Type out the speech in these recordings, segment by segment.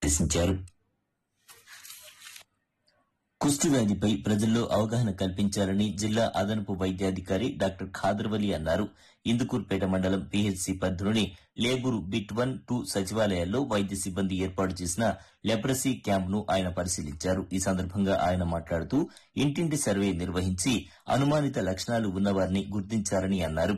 ఆదేశించారు కుష్టి వ్యాధిపై ప్రజల్లో అవగాహన కల్పించాలని జిల్లా అదనపు వైద్యాధికారి డాక్టర్ ఖాదర్వలి అన్నారు ఇందుకూర్పేట మండలం పిహెచ్సి పరిధిలోని లేబూరు బిట్ వన్ టూ సచివాలయాల్లో వైద్య సిబ్బంది ఏర్పాటు చేసిన లెప్రసీ క్యాంప్ ను ఆయన పరిశీలించారు ఈ సందర్భంగా ఆయన మాట్లాడుతూ ఇంటింటి సర్వే నిర్వహించి అనుమానిత లక్షణాలు ఉన్నవారిని గుర్తించారని అన్నారు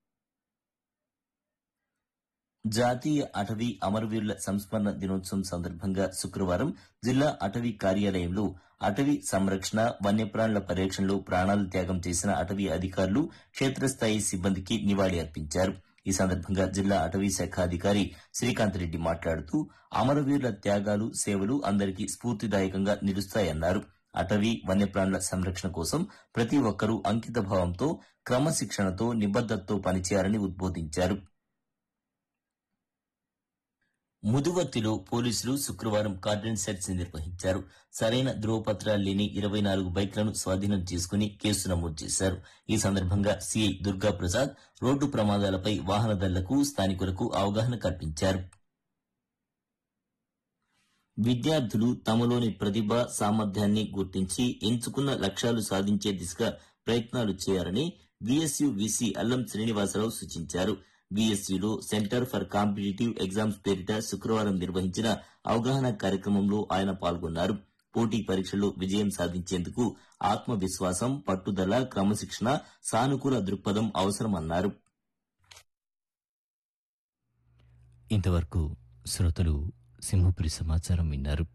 జాతీయ అటవీ అమరవీరుల సంస్మరణ దినోత్సవం సందర్భంగా శుక్రవారం జిల్లా అటవీ కార్యాలయంలో అటవీ సంరక్షణ వన్యప్రాణుల పరిరక్షణలో ప్రాణాలు త్యాగం చేసిన అటవీ అధికారులు క్షేత్రస్థాయి సిబ్బందికి నివాళి అర్పించారు ఈ సందర్భంగా జిల్లా అటవీ శాఖ అధికారి శ్రీకాంత్ రెడ్డి మాట్లాడుతూ అమరవీరుల త్యాగాలు సేవలు అందరికీ స్ఫూర్తిదాయకంగా నిలుస్తాయన్నారు అటవీ వన్యప్రాణుల సంరక్షణ కోసం ప్రతి ఒక్కరూ అంకిత భావంతో క్రమశిక్షణతో నిబద్దతతో పనిచేయాలని ఉద్బోధించారు ముదువర్తిలో పోలీసులు శుక్రవారం కార్డన్ సెర్చ్ నిర్వహించారు సరైన ధ్రువపత్రాలు లేని ఇరవై నాలుగు బైక్లను స్వాధీనం చేసుకుని కేసు నమోదు చేశారు ఈ సందర్భంగా సిఐ దుర్గా ప్రసాద్ రోడ్డు ప్రమాదాలపై వాహనదారులకు స్థానికులకు అవగాహన కల్పించారు విద్యార్థులు తమలోని ప్రతిభ సామర్థ్యాన్ని గుర్తించి ఎంచుకున్న లక్ష్యాలు సాధించే దిశగా ప్రయత్నాలు చేయాలని విఎస్యు విసి అల్లం శ్రీనివాసరావు సూచించారు విఎస్యులో సెంటర్ ఫర్ కాంపిటేటివ్ ఎగ్జామ్స్ పేరిట శుక్రవారం నిర్వహించిన అవగాహన కార్యక్రమంలో ఆయన పాల్గొన్నారు పోటీ పరీక్షల్లో విజయం సాధించేందుకు ఆత్మవిశ్వాసం పట్టుదల క్రమశిక్షణ సానుకూల దృక్పథం అవసరమన్నారు ఇంతవరకు శ్రోతలు సింహపురి సమాచారం విన్నారు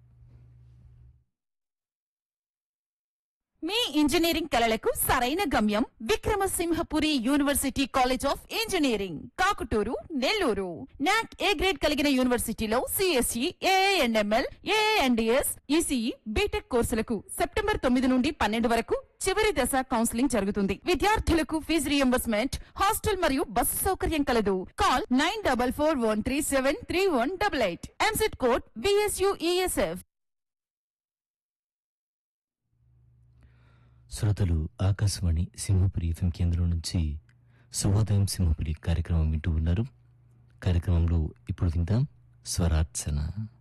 మీ ఇంజనీరింగ్ కలలకు సరైన గమ్యం Vikramasimhapuri university college of engineering Kakuturu Nellore NAAC A grade కలిగిన యూనివర్సిటీలో CSE AIML AIDS ECE B Tech కోర్సులకు సెప్టెంబర్ తొమ్మిది నుండి పన్నెండు వరకు చివరి దశ కౌన్సిలింగ్ జరుగుతుంది విద్యార్థులకు ఫీజు రియంబర్స్మెంట్ హాస్టల్ మరియు బస్సు సౌకర్యం కలదు call nine double four one three seven three one double eight EAMCET code VSUESF శ్రోతలు ఆకాశవాణి సింహపురి ఎఫ్ఎం కేంద్రం నుంచి శుభోదయం సింహపురి కార్యక్రమం వింటూ ఉన్నారు కార్యక్రమంలో ఇప్పుడు విందాం స్వరార్చన